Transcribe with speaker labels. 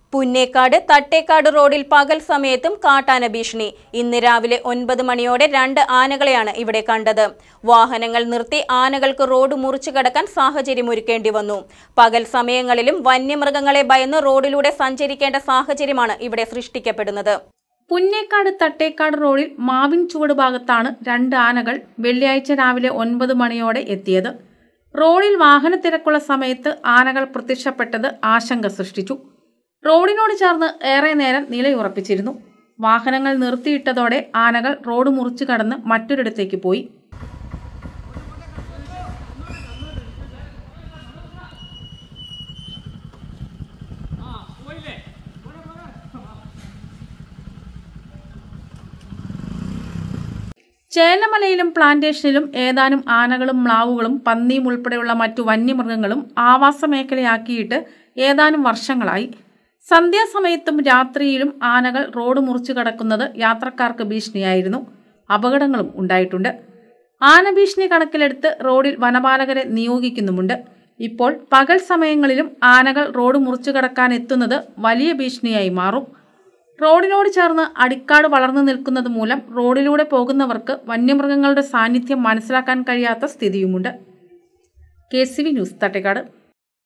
Speaker 1: പുന്നേക്കാട് തട്ടേക്കാട് റോഡിൽ പകൽ സമയത്തും കാട്ടാന ഭീഷണി ഇന്ന് രാവിലെ ഒൻപത് മണിയോടെ രണ്ട് ആനകളെയാണ് ഇവിടെ കണ്ടത് വാഹനങ്ങൾ നിർത്തി ആനകൾക്ക് റോഡ് മുറിച്ചു കടക്കാൻ സാഹചര്യമൊരുക്കേണ്ടി വന്നു പകൽ സമയങ്ങളിലും വന്യമൃഗങ്ങളെ ഭയന്ന് റോഡിലൂടെ സഞ്ചരിക്കേണ്ട സാഹചര്യമാണ് ഇവിടെ സൃഷ്ടിക്കപ്പെടുന്നത്
Speaker 2: പുന്നേക്കാട് തട്ടേക്കാട് റോഡിൽ മാവിൻ ചുവട് ഭാഗത്താണ് രണ്ട് ആനകൾ വെള്ളിയാഴ്ച രാവിലെ ഒൻപത് മണിയോടെ എത്തിയത് റോഡിൽ വാഹനത്തിരക്കുള്ള സമയത്ത് ആനകൾ പ്രത്യക്ഷപ്പെട്ടത് ആശങ്ക സൃഷ്ടിച്ചു റോഡിനോട് ചേർന്ന് ഏറെ നേരം നിലയുറപ്പിച്ചിരുന്നു വാഹനങ്ങൾ നിർത്തിയിട്ടതോടെ ആനകൾ റോഡ് മുറിച്ചു കടന്ന് മറ്റൊരിടത്തേക്ക് പോയി ചേലമലയിലും പ്ലാന്റേഷനിലും ഏതാനും ആനകളും മ്ലാവുകളും പന്നിയും ഉൾപ്പെടെയുള്ള മറ്റു വന്യമൃഗങ്ങളും ആവാസ മേഖലയാക്കിയിട്ട് ഏതാനും വർഷങ്ങളായി സന്ധ്യാസമയത്തും രാത്രിയിലും ആനകൾ റോഡ് മുറിച്ചു കടക്കുന്നത് യാത്രക്കാർക്ക് ഭീഷണിയായിരുന്നു അപകടങ്ങളും ഉണ്ടായിട്ടുണ്ട് ആന ഭീഷണി കണക്കിലെടുത്ത് റോഡിൽ വനപാലകരെ നിയോഗിക്കുന്നുമുണ്ട് ഇപ്പോൾ പകൽ സമയങ്ങളിലും ആനകൾ റോഡ് മുറിച്ചു കടക്കാൻ എത്തുന്നത് വലിയ ഭീഷണിയായി മാറും റോഡിനോട് ചേർന്ന് അടിക്കാട് വളർന്നു നിൽക്കുന്നത് മൂലം റോഡിലൂടെ പോകുന്നവർക്ക് വന്യമൃഗങ്ങളുടെ സാന്നിധ്യം മനസ്സിലാക്കാൻ കഴിയാത്ത സ്ഥിതിയുമുണ്ട് K C V news Thattekad